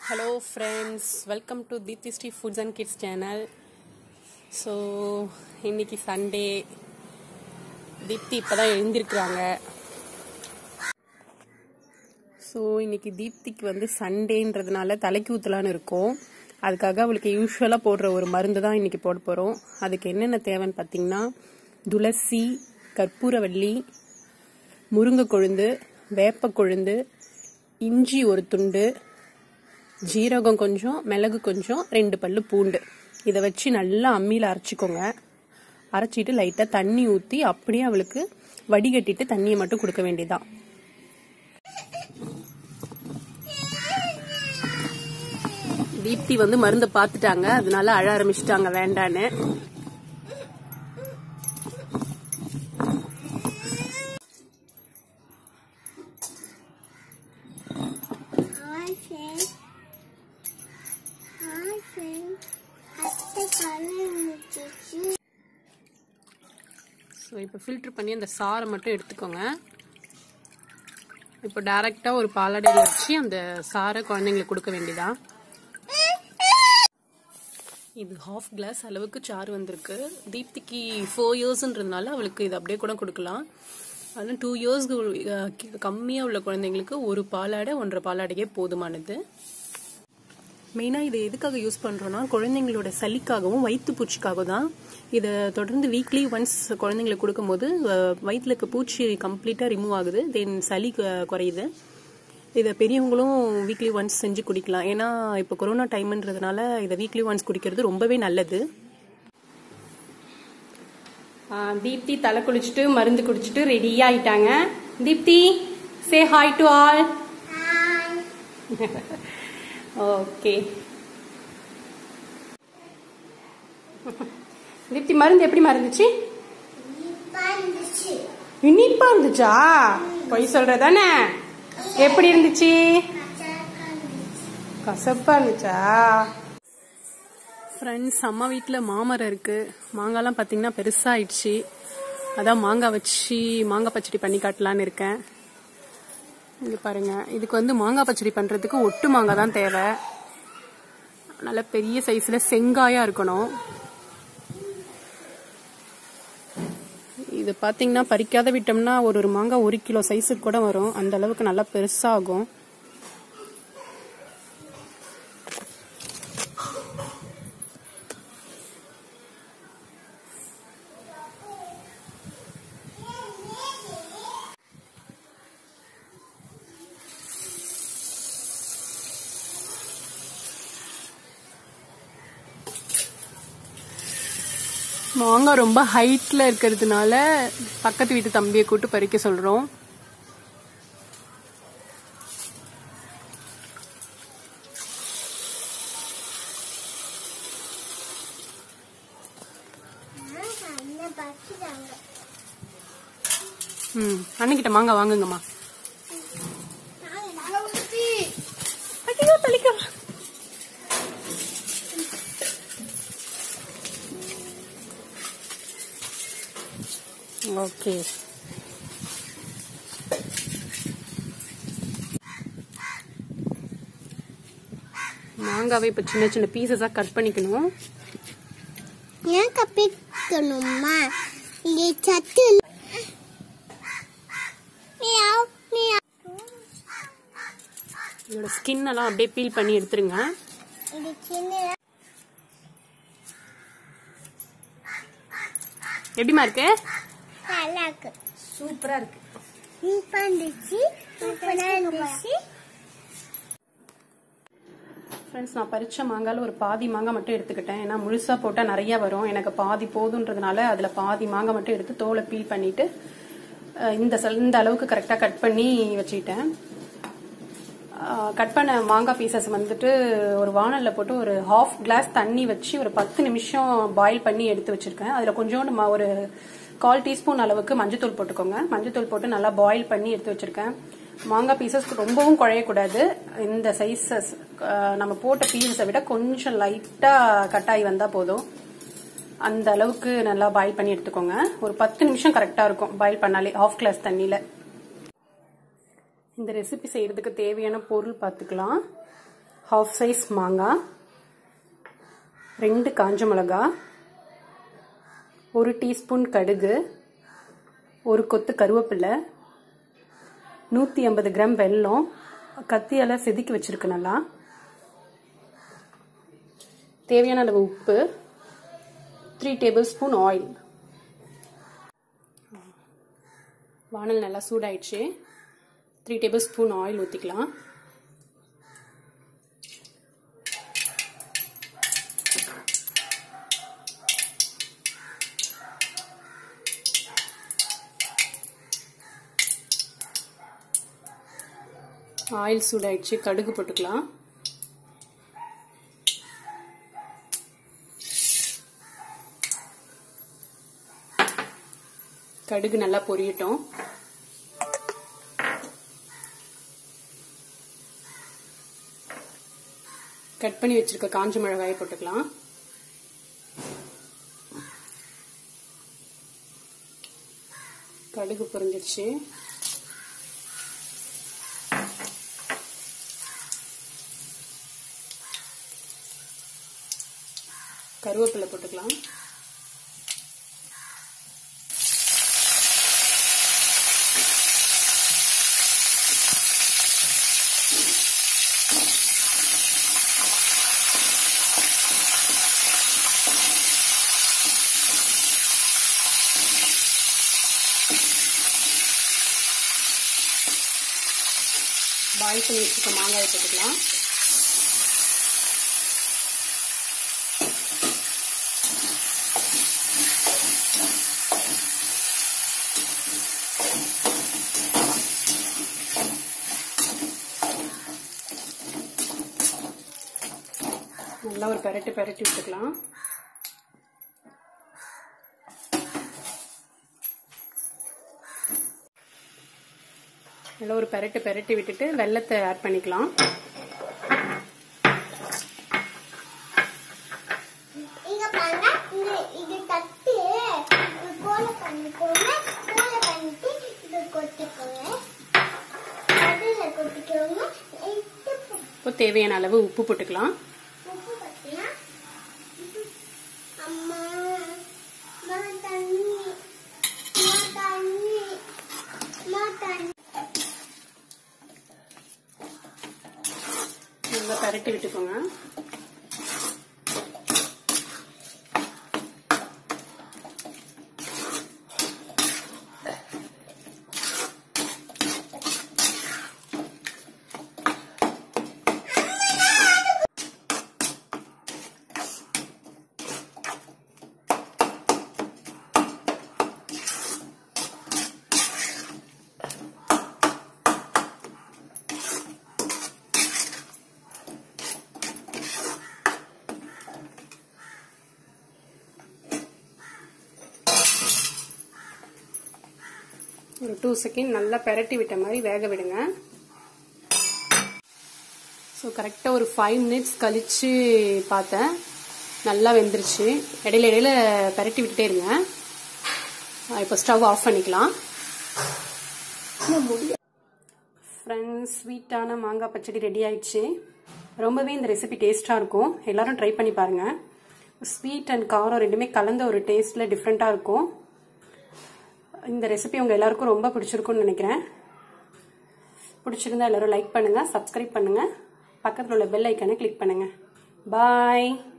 Hello friends welcome to Deepthi Sri foods and kids channel so இன்னைக்கு Sunday Deepthi இப்போ தான் எழுந்திருக்கிறாங்க so இன்னைக்கு தீப்திக்கு வந்து சண்டேன்றதுனால தலைக்கு ஊற்றலான்னு இருக்கோம் அதுக்காக அவளுக்கு யூஸ்வலாக போடுற ஒரு மருந்து தான் இன்னைக்கு போட போகிறோம் அதுக்கு என்னென்ன தேவைன்னு பார்த்தீங்கன்னா துளசி கற்பூரவள்ளி முருங்கை கொழுந்து வேப்ப கொழுந்து இஞ்சி ஒரு துண்டு ஜீரகம் கொஞ்சம் மிளகு கொஞ்சம் ரெண்டு பல்லு பூண்டு இதை வச்சு நல்லா அம்மியில் அரைச்சிக்கோங்க அரைச்சிட்டு லைட்டாக தண்ணி ஊற்றி அப்படியே அவளுக்கு வடிகட்டிட்டு தண்ணியை மட்டும் கொடுக்க வேண்டியதான் தீப்தி வந்து மருந்தை பார்த்துட்டாங்க அதனால அழ ஆரம்பிச்சிட்டாங்க வேண்டான்னு Hi friends. Hi friends. அத்தை கலர் முடிச்சிச்சு ஸோ இப்போ ஃபில்டர் பண்ணி அந்த சாரை மட்டும் எடுத்துக்கோங்க இப்போ டைரெக்டாக ஒரு பாலாடையில் வச்சு அந்த சாரை குழந்தைங்களுக்கு கொடுக்க வேண்டியதான் இது ஹாஃப் கிளாஸ் அளவுக்கு சாறு வந்திருக்கு தீப்திக்கு ஃபோர் இயர்ஸ்ன்றதுனால அவளுக்கு இது அப்படியே கூட கொடுக்கலாம் ஆனால் டூ இயர்ஸ்க்கு கம்மியாக உள்ள குழந்தைங்களுக்கு ஒரு பாலாடை ஒன்றரை பாலாடையே போதுமானது மெயினாக இதை எதுக்காக யூஸ் பண்ணுறோன்னா குழந்தைங்களோட சளிக்காகவும் வயிற்று பூச்சிக்காக தான் இதை தொடர்ந்து வீக்லி ஒன்ஸ் குழந்தைங்களுக்கு கொடுக்கும்போது அஹ், வயித்துல இருக்க பூச்சி கம்ப்ளீட்டாக ரிமூவ் ஆகுது தென் சளி கு- குறையுது இதை பெரியவங்களும் வீக்லி ஒன்ஸ் செஞ்சு குடிக்கலாம் ஏன்னா இப்போ கொரோனா டைம்ன்றதுனால இதை வீக்லி ஒன்ஸ் குடிக்கிறது ரொம்பவே நல்லது தீப்தி தலை குளிச்சுட்டு மருந்து குடிச்சிட்டு ரெடி ஆயிட்டாங்க Deepthi say hi to all okay Deepthi மருந்து எப்படி மருந்துச்சு வந்துச்சு இனிப்பா இருந்துச்சா பொய் சொல்றதானே எப்படி இருந்துச்சு கசப்பா இருந்துச்சா ஃப்ரெண்ட்ஸ் அம்மா வீட்டில் மாமரம் இருக்கு மாங்காய்லாம் பார்த்தீங்கன்னா பெருசாயிடுச்சு அதான் மாங்காய் வச்சு மாங்காய் பச்சடி பண்ணி காட்டலான்னு இருக்கேன் இங்க பாருங்க இதுக்கு வந்து மாங்காய் பச்சடி பண்றதுக்கு ஒட்டு மாங்காய் தான் தேவை நல்ல பெரிய சைஸ்ல செங்காயா இருக்கணும் இது பாத்தீங்கன்னா பறிக்காத விட்டோம்னா ஒரு ஒரு மாங்காய் ஒரு கிலோ சைஸுக்கு கூட வரும் அந்த அளவுக்கு நல்லா பெருசாகும் மாங்காய் ரொம்ப ஹைட்ல இருக்கிறதுனால பக்கத்து வீட்டு தம்பியை கூட்டு பறிக்க சொல்றோம் அண்ணன் பறிச்சுட்டாங்க ம் அண்ணன்கிட்ட மாங்காய் வாங்குங்கம்மா ஐயோ தலிக்க ஓகே மாங்காவை இப்போ சின்ன சின்ன பீசஸாக கட் பண்ணிக்கணும் ஏன் கப்பிக்கணுமா இங்கே சத்து மியாவ், மியாவ். இதோட ஸ்கின் எல்லாம் அப்படியே பீல் பண்ணி எடுத்துருங்க இது சின்ன எப்படிமா இருக்கு நல்லா இருக்கு சூப்பரா இருக்கு சூப்பரா இருந்துச்சு சூப்பரா இருந்துச்சு ஃப்ரெண்ட்ஸ் நான் பறிச்ச மாங்காயில் ஒரு பாதி மாங்காய் மட்டும் எடுத்துக்கிட்டேன் ஏன்னா முழுசா போட்டால் நிறைய வரும் எனக்கு பாதி போதுன்றதுனால அதில் பாதி மாங்காய் மட்டும் எடுத்து தோலை பீல் பண்ணிட்டு அஹ், இந்த சல்- இந்த அளவுக்கு கரெக்டாக கட் பண்ணி வச்சுக்கிட்டேன் கட் பண்ண மாங்காய் பீசஸ் வந்துட்டு ஒரு வானலில் போட்டு ஒரு ஹாஃப் கிளாஸ் தண்ணி வச்சு ஒரு பத்து நிமிஷம் பாயில் பண்ணி எடுத்து வச்சிருக்கேன் அதில் கொஞ்சோண்டு ம- ஒரு கால் டீஸ்பூன் அளவுக்கு மஞ்சத்தூள் போட்டுக்கோங்க மஞ்சத்தூள் போட்டு நல்லா பாயில் பண்ணி எடுத்து வச்சிருக்கேன் மாங்காய் பீசஸ் ரொம்பவும் குழையக்கூடாது இந்த சைஸஸ் நம்ம போட்ட பீசஸை விட கொஞ்சம் லைட்டாக கட்டாயி வந்தால் போதும் அந்த அளவுக்கு நல்லா பாயில் பண்ணி எடுத்துக்கோங்க ஒரு பத்து நிமிஷம் கரெக்டாக இருக்கும் பாயில் பண்ணாலே ஹாஃப் கிளாஸ் தண்ணியில் இந்த ரெசிபி செய்யறதுக்கு தேவையான பொருள் பார்த்துக்கலாம் ஹாஃப் சைஸ் மாங்காய் ரெண்டு காஞ்ச மிளகா ஒரு டீஸ்பூன் கடுகு ஒரு கொத்து கருவேப்பிலை நூற்றி ஐம்பது கிராம் வெல்லம் கத்தியால் செதுக்கி வச்சிருக்கு நல்லா தேவையான அளவு உப்பு த்ரீ டேபிள் ஸ்பூன் ஆயில் வானல் நல்லா சூடாயிடுச்சு த்ரீ டேபிள் ஸ்பூன் ஆயில் ஊற்றிக்கலாம் ஆயில் சூடாயிடுச்சு கடுகு போட்டுக்கலாம் கடுகு நல்லா பொரியட்டும் கட் பண்ணி வச்சிருக்க காஞ்ச மிளகாயை போட்டுக்கலாம் கடுகு பொரிஞ்சிருச்சு கருவேப்பிலை போட்டுக்கலாம் பாயில் பண்ணி வச்சுக்க மாங்காயை போட்டுக்கலாம் நல்லா ஒரு பெரட்டு பெரட்டி விட்டுக்கலாம் நல்லா ஒரு பெரட்டு பெரட்டி விட்டுட்டு வெள்ளத்தை ஆட் பண்ணிக்கலாம் இங்க பாருங்க இது இது தட்டு இது கோல பண்ணிக்கோங்க கோல பண்ணிட்டு இது கொட்டிக்கோங்க அதுல கொட்டிக்கோங்க இது இப்போ தேவையான அளவு உப்பு போட்டுக்கலாம் உப்பு பத்தியா அம்மா அம்மா தண்ணி அம்மா தண்ணி அம்மா தண்ணி நல்லா பெரட்டி விட்டுக்கோங்க ஒரு டூ செகண்ட் நல்லா பெரட்டி விட்ட மாதிரி வேக விடுங்க ஸோ கரெக்டாக ஒரு ஃபைவ் மினிட்ஸ் கழிச்சு பார்த்தேன் நல்லா வெந்துருச்சு இடையில இடையில பெரட்டி விட்டுட்டே இருங்க இப்போ ஸ்டவ் ஆஃப் பண்ணிக்கலாம் ஃப்ரெண்ட்ஸ் ஸ்வீட்டான மாங்காய் பச்சடி ரெடி ஆயிடுச்சு ரொம்பவே இந்த ரெசிபி டேஸ்ட்டாக இருக்கும் எல்லாரும் ட்ரை பண்ணி பாருங்கள் ஸ்வீட் அண்ட் காரம் ரெண்டுமே கலந்த ஒரு டேஸ்ட்டில் டிஃப்ரெண்ட்டாக இருக்கும் இந்த ரெசிபி உங்கள் எல்லாருக்கும் ரொம்ப பிடிச்சிருக்கும்னு நினைக்கிறேன் பிடிச்சிருந்தா எல்லாரும் லைக் பண்ணுங்கள் சப்ஸ்கிரைப் பண்ணுங்கள் பக்கத்தில் உள்ள பெல் ஐக்கனை கிளிக் பண்ணுங்கள் பாய்